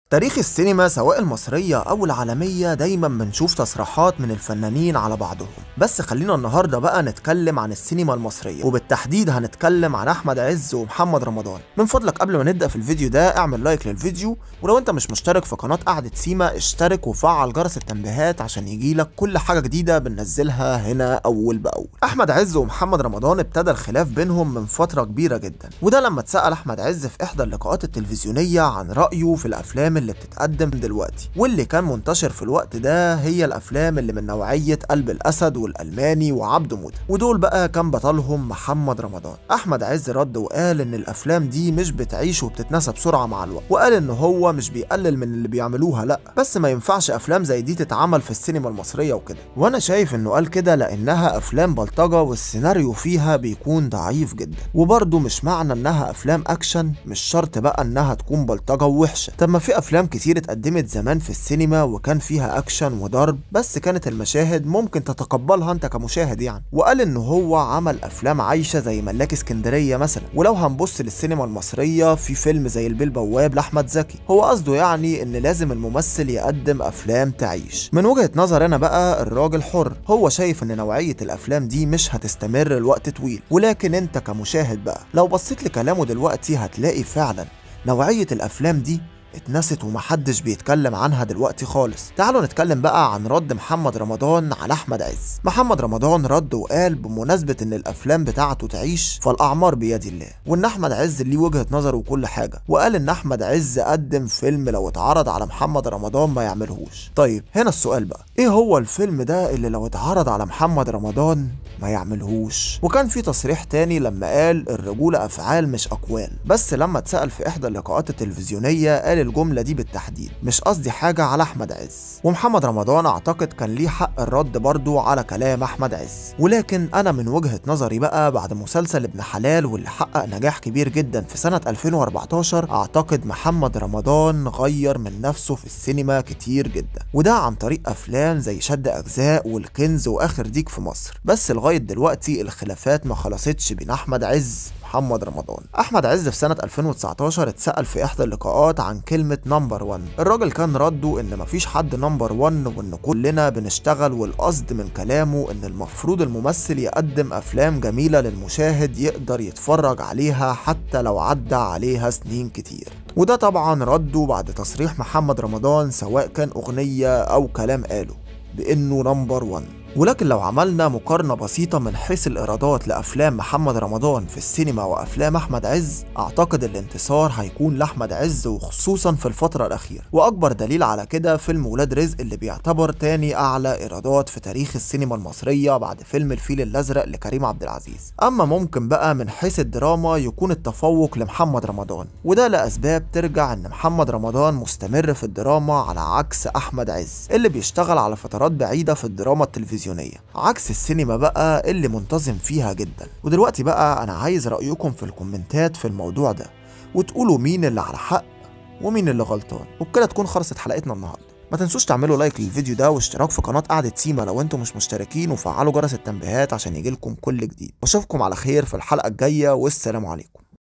تاريخ السينما سواء المصرية أو العالمية دايما بنشوف تصريحات من الفنانين على بعضهم بس خلينا النهاردة بقى نتكلم عن السينما المصرية وبالتحديد هنتكلم عن أحمد عز ومحمد رمضان من فضلك قبل ما نبدأ في الفيديو ده اعمل لايك للفيديو ولو انت مش مشترك في قناة قعدة سيما اشترك وفعل جرس التنبيهات عشان يجيلك كل حاجة جديدة بننزلها هنا أول بأول أحمد عز ومحمد رمضان ابتدى الخلاف بينهم من فترة كبيرة جدا وده لما اتسأل أحمد عز في إحدى اللقاءات التلفزيونية عن رأيه في الأفلام اللي بتتقدم دلوقتي واللي كان منتشر في الوقت ده هي الافلام اللي من نوعيه قلب الاسد والالماني وعبده موته ودول بقى كان بطلهم محمد رمضان احمد عز رد وقال ان الافلام دي مش بتعيش وبتتنسى بسرعه مع الوقت وقال ان هو مش بيقلل من اللي بيعملوها لا بس ما ينفعش افلام زي دي تتعمل في السينما المصريه وكده وانا شايف انه قال كده لانها افلام بلطجه والسيناريو فيها بيكون ضعيف جدا وبرضه مش معنى انها افلام اكشن مش شرط بقى انها تكون بلطجه ووحشه طب ما في افلام كتير اتقدمت زمان في السينما وكان فيها اكشن وضرب بس كانت المشاهد ممكن تتقبلها انت كمشاهد يعني وقال ان هو عمل افلام عايشه زي ملاك اسكندريه مثلا ولو هنبص للسينما المصريه في فيلم زي البيه بواب لاحمد زكي هو قصده يعني ان لازم الممثل يقدم افلام تعيش من وجهه نظر انا بقى الراجل حر هو شايف ان نوعيه الافلام دي مش هتستمر لوقت طويل ولكن انت كمشاهد بقى لو بصيت لكلامه دلوقتي هتلاقي فعلا نوعيه الافلام دي اتنست ومحدش بيتكلم عنها دلوقتي خالص تعالوا نتكلم بقى عن رد محمد رمضان على احمد عز محمد رمضان رد وقال بمناسبة ان الافلام بتاعته تعيش فالاعمار بيد الله وان احمد عز ليه وجهة نظر وكل حاجة وقال ان احمد عز قدم فيلم لو اتعرض على محمد رمضان ما يعملهوش طيب هنا السؤال بقى ايه هو الفيلم ده اللي لو اتعرض على محمد رمضان ما يعملهوش وكان في تصريح تاني لما قال الرجولة افعال مش اقوال بس لما اتسأل في احدى اللقاءات التلفزيونية قال الجملة دي بالتحديد مش قصدي حاجة على أحمد عز ومحمد رمضان أعتقد كان ليه حق الرد برضو على كلام أحمد عز ولكن أنا من وجهة نظري بقى بعد مسلسل ابن حلال واللي حقق نجاح كبير جدا في سنة 2014 أعتقد محمد رمضان غير من نفسه في السينما كتير جدا وده عن طريق أفلام زي شد أجزاء والكنز وآخر ديك في مصر بس لغاية دلوقتي الخلافات ما خلصتش بين أحمد عز محمد رمضان احمد عز في سنه 2019 اتسال في احدى اللقاءات عن كلمه نمبر 1 الراجل كان رده ان مفيش حد نمبر 1 وان كلنا بنشتغل والقصد من كلامه ان المفروض الممثل يقدم افلام جميله للمشاهد يقدر يتفرج عليها حتى لو عدى عليها سنين كتير وده طبعا رده بعد تصريح محمد رمضان سواء كان اغنيه او كلام قاله بانه نمبر 1 ولكن لو عملنا مقارنة بسيطة من حيث الإيرادات لأفلام محمد رمضان في السينما وأفلام أحمد عز أعتقد الانتصار هيكون لأحمد عز وخصوصا في الفترة الأخيرة وأكبر دليل على كده فيلم ولاد رزق اللي بيعتبر تاني أعلى إيرادات في تاريخ السينما المصرية بعد فيلم الفيل الأزرق لكريم عبد العزيز أما ممكن بقى من حيث الدراما يكون التفوق لمحمد رمضان وده لأسباب ترجع إن محمد رمضان مستمر في الدراما على عكس أحمد عز اللي بيشتغل على فترات بعيدة في الدراما التلفزيونية التلفزيونية عكس السينما بقى اللي منتظم فيها جدا ودلوقتي بقى أنا عايز رأيكم في الكومنتات في الموضوع ده وتقولوا مين اللي على حق ومين اللي غلطان وبكده تكون خلصت حلقتنا النهارده ما تنسوش تعملوا لايك للفيديو ده واشتراك في قناة قعدة سيما لو انتم مش مشتركين وفعلوا جرس التنبيهات عشان يجيلكم كل جديد واشوفكم على خير في الحلقة الجاية والسلام عليكم